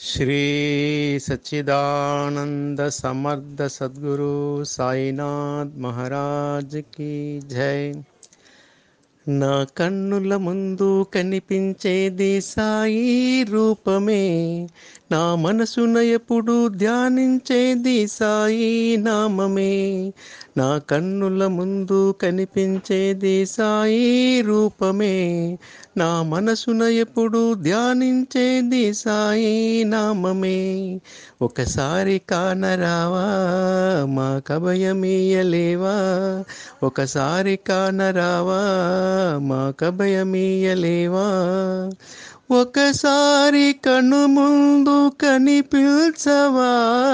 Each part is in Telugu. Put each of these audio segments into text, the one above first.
श्री सच्चिदानंद समर्थ सद्गुरु సాయినాథ్ మహారాజ్ కి జై నా కన్నుల ముందు కనిపించేది సాయి రూపమే నా మనసున ఎప్పుడు ధ్యానించేది సాయి నామమే నా కన్నుల ముందు కనిపించేది సాయి రూపమే నా మనసున ఎప్పుడు ధ్యానించేది సాయి నామమే ఒకసారి కానరావా మా కభయమీయలేవా ఒకసారి కానరావా మా కభయమీయలేవా ఒకసారి కను ముందు కనిపించవా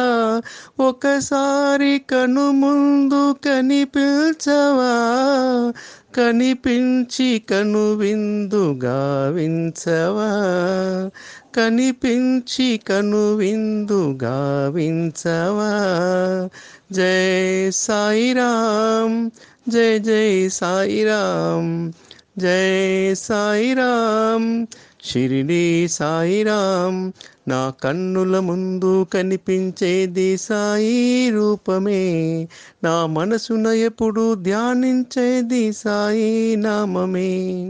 ఒకసారి కను ముందు కనిపించవా కనిపించి కను విందు గావించవా కనిపించి కను విందు గావించవా జై సాయిరామ్ జై జై సాయిరామ్ జై సాయిరామ్ షిరిడి సాయిరామ్ నా కన్నుల ముందు కనిపించేది సాయి రూపమే నా మనసున ఎప్పుడు ధ్యానించేది సాయి నామమే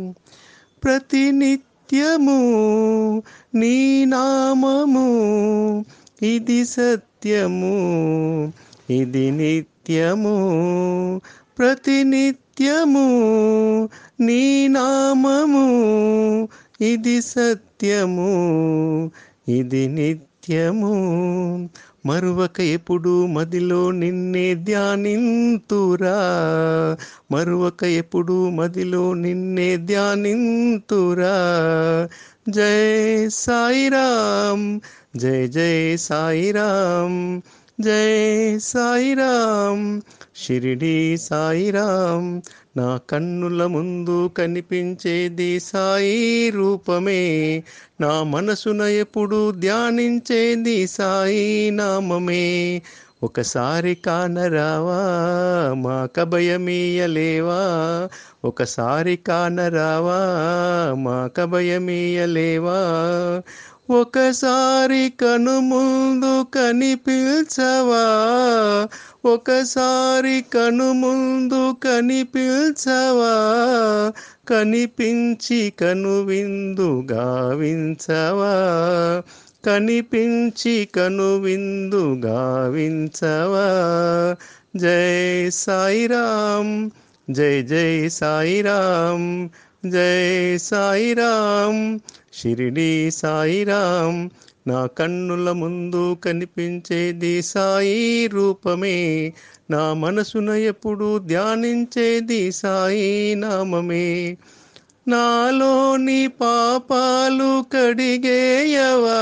ప్రతినిత్యము నీ నామము ఇది సత్యము ఇది నిత్యము ప్రతినిత్యము నీ నామము ఇది సత్యము ఇది నిత్యము మరువక ఎప్పుడు మదిలో నిన్నే ధ్యానింతురా మరువక ఎప్పుడు మదిలో నిన్నే ధ్యానింతురా జై సాయిరామ్ జై జై సాయిరామ్ జై సాయిరామ్ షిరిడి సాయిరామ్ నా కన్నుల ముందు కనిపించేది సాయి రూపమే నా మనసున ఎప్పుడు ధ్యానించేది సాయి నామమే ఒకసారి కానరావా మా కభయమీయలేవా ఒకసారి కానరావా మా కభయమీయలేవా ఒకసారి కను ముందు కనిపించవా ఒకసారి కను ముందు కనిపించవా కనిపించి కను విందు గావించవా కనిపించి కను విందు గావించవా జై సాయిరామ్ జై జై సాయిరామ్ జై సాయిరామ్ షిరిడి సాయిరామ్ నా కన్నుల ముందు కనిపించేది సాయి రూపమే నా మనసున ఎప్పుడు ధ్యానించేది సాయి నామమే నాలోని పాపాలు కడిగేయవా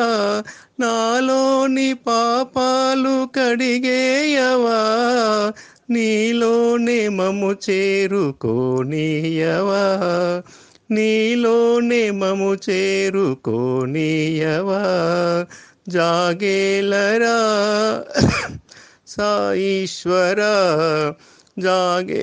నాలోని పాపాలు కడిగేయవా నీలోనే మము చేరుకోనీయవా నీలోనే మము చేరుకోనీయవా జాగేలరా సాయిశ్వరా జాగే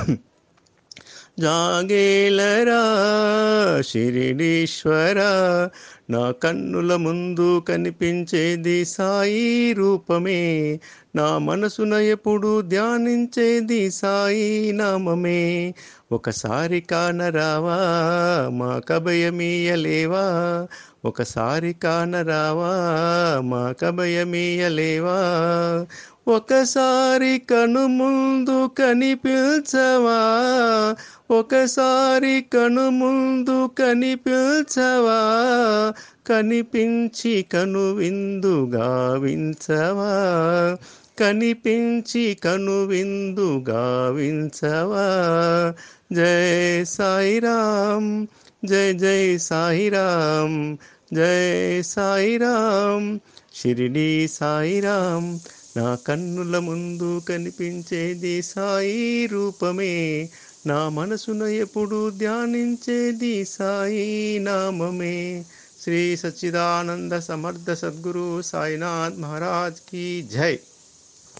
జాగేలరా షిరిడీశ్వర నా కన్నుల ముందు కనిపించేది సాయి రూపమే నా మనసున ఎప్పుడు ధ్యానించేది సాయి నామమే ఒకసారి కానరావా మా కభయమీయలేవా ఒకసారి కానరావా మా కభయమీయలేవా ఒకసారి కను ముందు కనిపించవా ఒకసారి కను ముందు కనిపించవా కనిపించి కను విందు గావించవా కనిపించి కను విందు గావించవా జై సాయిరామ్ జై జై సాయిరామ్ జై సాయిరామ్ షిరిడి సాయిరామ్ నా కన్నుల ముందు కనిపించేది సాయి రూపమే నా మనసున ఎప్పుడు ధ్యానించేది సాయి నామమే శ్రీ సచ్చిదానంద సమర్థ సద్గురు సాయినాథ్ మహారాజ్ की जय